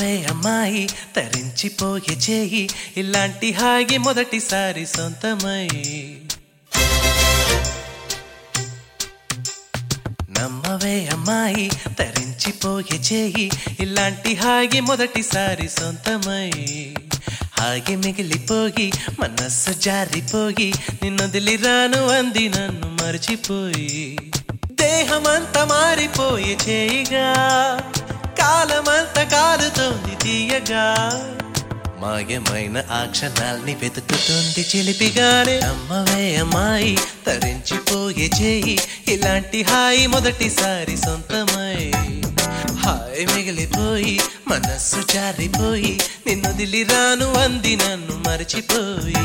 నమ్మవే అమ్మాయి తరించిపోయే చేయి ఇలాంటి హాయి మొదటిసారి సొంతమై నమ్మవే అమ్మాయి తరించిపోయే చేయి ఇలాంటి హాయి మొదటిసారి సొంతమై హాగి మిగిలిపోయి మనస్సు జారిపోయి నిన్నొదిలి రాను అంది నన్ను మర్చిపోయి దేహమంతా మారిపోయే చేయిగా కాలమంతా కాలుతోంది తీయగా మాయమైన ఆ క్షణాల్ని వెతుకుతుంది చిలిపిగానే అమ్మవే అమ్మాయి తరించిపోయే చేయి ఇలాంటి హాయి మొదటిసారి సొంతమై హాయి మిగిలిపోయి మనస్సు జారిపోయి నిన్నొదిలి రాను అంది నన్ను మర్చిపోయి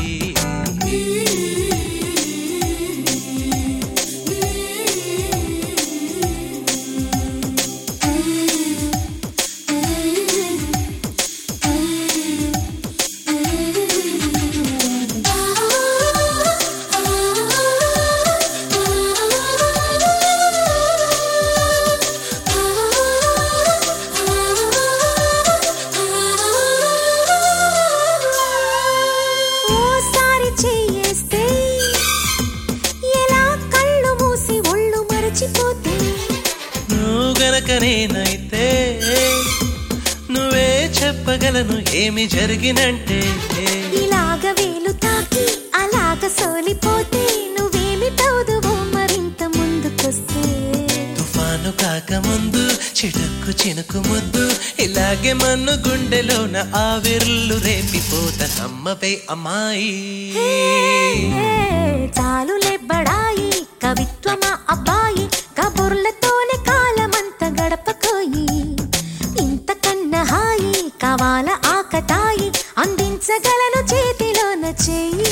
ఓసారి చెయ్యేస్తే ఎలా కళ్ళు మూసి ఒళ్ళు మరచిపోతే నువ్వు గనక నేనైతే నువ్వే చెప్పగలను ఏమి జరిగినంటే ఇలాగ వేలు తాకి అలాగ సోలిపోతే నువ్వేమిటవుదువో మరింత ముందుకొస్తే తుఫాను కాకముందు చిటుక్కు చినుకు ముద్దు ఇలాగే మన్ను గుండెలోన ఆవిర్లు రేపిపోత నమ్మవే అమ్మాయి ఏ, చాలులే బడాయి కవిత్వమా అబ్బాయి కబుర్లతోనే కాలమంత గడపకోయి ఇంతకన్నా హాయి కావాల ఆకతాయి అందించగలను చేతిలోన చెయ్యి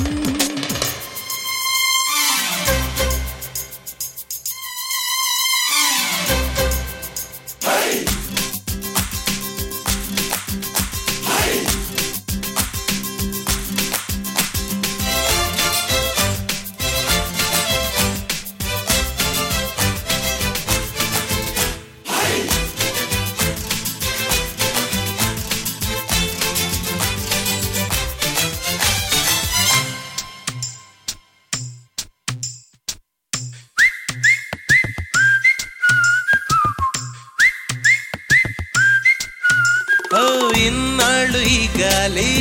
ఓ ఇన్నాళ్ళు ఈ గాలి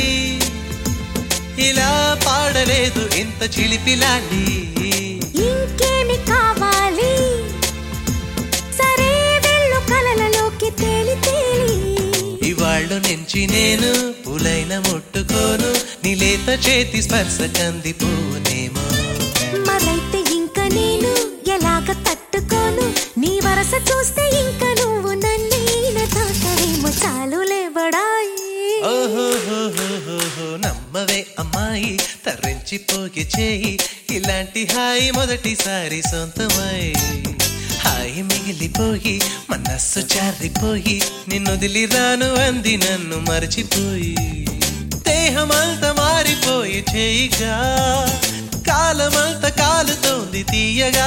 ఇలా పాడలేదు ఇంత చిలిపిలాలి ఇంకేమి కావాలి సరే వెళ్ళు కలలలోకి తేలి తేలి ఇవాళ్ళు నుంచి నేను పులైన ముట్టుకోను నీలేత చేతి స్పర్శ కందిపోనేమో మరైతే ఇంక నేను ఎలాగ తట్టుకోను నీ వరస చూస్తే ఇంక నువ్వు నన్నీన తాకవేమో చాలులే బడాయి ఓహోహోహోహో నమ్మవే అమ్మాయి తరించిపోయి చేయి ఇలాంటి హాయి మొదటిసారి సొంతమై హాయి మిగిలిపోయి మనస్సు జారిపోయి నిన్నొదిలి రాను అంది నన్ను మర్చిపోయి దేహమంతా మారిపోయి చేయిగా కాలమంతా కాలుతోంది తీయగా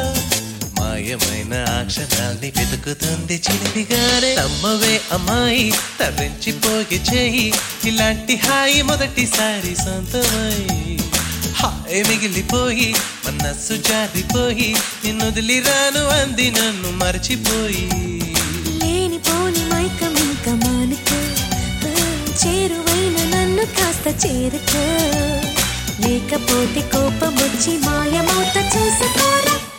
మాయమైన ఆ క్షణాల్ని వెతుకుతుంది చిలిపిగానే నమ్మవే అమ్మాయి తరించిపోయి చేయి ఇలాంటి హాయి మొదటిసారి సొంతమై హాయి మిగిలిపోయి మనస్సు జారిపోయి నిన్నొదిలి రాను అంది నన్ను మర్చిపోయి లేనిపోని మైకం ఇంక మానుకో ఆ, చేరువైన నన్ను కాస్త చేరుకో లేకపోతే కోపం వచ్చి మాయమౌత చూసుకోరా